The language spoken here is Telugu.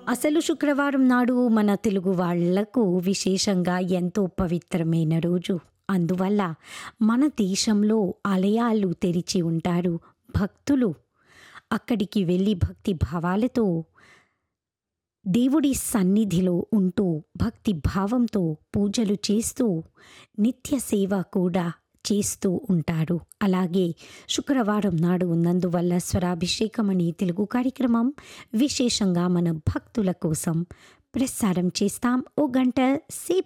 అసలు శుక్రవారం నాడు మన తెలుగు వాళ్లకు విశేషంగా ఎంతో పవిత్రమైన రోజు అందువల్ల మన దేశంలో ఆలయాలు తెరిచి ఉంటారు భక్తులు అక్కడికి వెళ్ళి భక్తి భావాలతో దేవుడి సన్నిధిలో ఉంటూ భక్తి భావంతో పూజలు చేస్తూ నిత్య సేవ కూడా చేస్తూ ఉంటారు అలాగే శుక్రవారం నాడు ఉన్నందువల్ల స్వరాభిషేకం అనే తెలుగు కార్యక్రమం విశేషంగా మన భక్తుల కోసం ప్రసారం చేస్తాం ఓ గంట సేపు